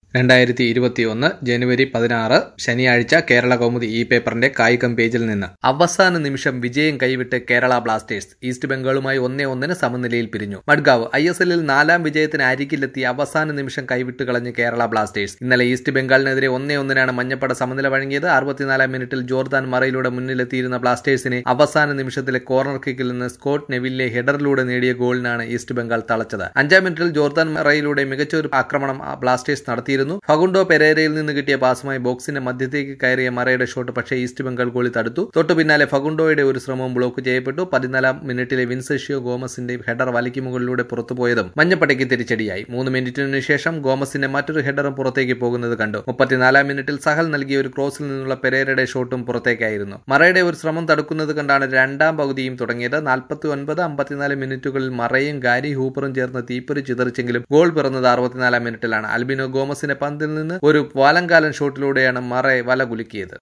രണ്ടായിരത്തി ഇരുപത്തിയൊന്ന് ജനുവരി പതിനാറ് ശനിയാഴ്ച കേരള കൗമുദി ഈ പേപ്പറിന്റെ കായികം പേജിൽ നിന്ന് അവസാന നിമിഷം വിജയം കൈവിട്ട് കേരള ബ്ലാസ്റ്റേഴ്സ് ഈസ്റ്റ് ബംഗാളുമായി ഒന്നേ ഒന്നിന് സമനിലയിൽ പിരിഞ്ഞു മഡ്ഗാവ് ഐ എസ് എല്ലിൽ നാലാം വിജയത്തിന് അരികിലെത്തി അവസാന നിമിഷം കൈവിട്ട് കളഞ്ഞ് കേരള ബ്ലാസ്റ്റേഴ്സ് ഇന്നലെ ഈസ്റ്റ് ബംഗാളിനെതിരെ ഒന്നേ ഒന്നിനാണ് മഞ്ഞപ്പട സമനില വഴങ്ങിയത് അറുപത്തിനാലാം മിനിറ്റിൽ ജോർദാൻ മറയിലൂടെ മുന്നിലെത്തിയിരുന്ന ബ്ലാസ്റ്റേഴ്സിനെ അവസാന നിമിഷത്തിലെ കോർണർ കിക്കിൽ നിന്ന് സ്കോട്ട് നെവില്ലെ ഹെഡറിലൂടെ നേടിയ ഗോളിനാണ് ഈസ്റ്റ് ബംഗാൾ തളച്ചത് അഞ്ചാം മിനിറ്റിൽ ജോർദാൻ മറയിലൂടെ മികച്ച ഒരു ആക്രമണം ബ്ലാസ്റ്റേഴ്സ് നടത്തിയിരുന്നു ഫഗുണ്ടോ പെരേരയിൽ നിന്ന് കിട്ടിയ പാസുമായി ബോക്സിന്റെ മധ്യത്തേക്ക് കയറിയ മറയുടെ ഷോട്ട് പക്ഷേ ഈസ്റ്റ് ബംഗാൾ ഗോളി തടുത്തു തൊട്ടു പിന്നാലെ ഫഗുണ്ടോയുടെ ഒരു ശ്രമവും ബ്ലോക്ക് ചെയ്യപ്പെട്ടു പതിനാലാം മിനിറ്റിലെ വിൻസെഷ്യോ ഗോമസിന്റെ ഹെഡർ വലയ്ക്ക് മുകളിലൂടെ പുറത്തുപോയതും മഞ്ഞപ്പട്ടയ്ക്ക് തിരിച്ചടിയായി മൂന്ന് മിനിറ്റിനു ശേഷം ഗോമസിന്റെ മറ്റൊരു ഹെഡറും പുറത്തേക്ക് പോകുന്നത് കണ്ടു മുപ്പത്തിനാലാം മിനിറ്റിൽ സഹൽ നൽകിയ ഒരു ക്രോസിൽ നിന്നുള്ള പെരേരയുടെ ഷോട്ടും പുറത്തേക്കായിരുന്നു മറയുടെ ഒരു ശ്രമം തടുക്കുന്നത് കണ്ടാണ് രണ്ടാം പകുതിയും തുടങ്ങിയത് നാൽപ്പത്തി ഒൻപത് അമ്പത്തിനാല് മിനിറ്റുകളിൽ മറയും ഗാരി ഹൂപ്പറും ചേർന്ന് തീപ്പൊരി ചിതറിച്ചെങ്കിലും ഗോൾ പിറന്നത് അറുപത്തിനാലാം മിനിറ്റിലാണ് അൽബിനോ ഗോമസിന്റെ പന്തിൽ നിന്ന് ഒരു വാലങ്കാലൻ ഷോട്ടിലൂടെയാണ് മറയെ വല കുലുക്കിയത്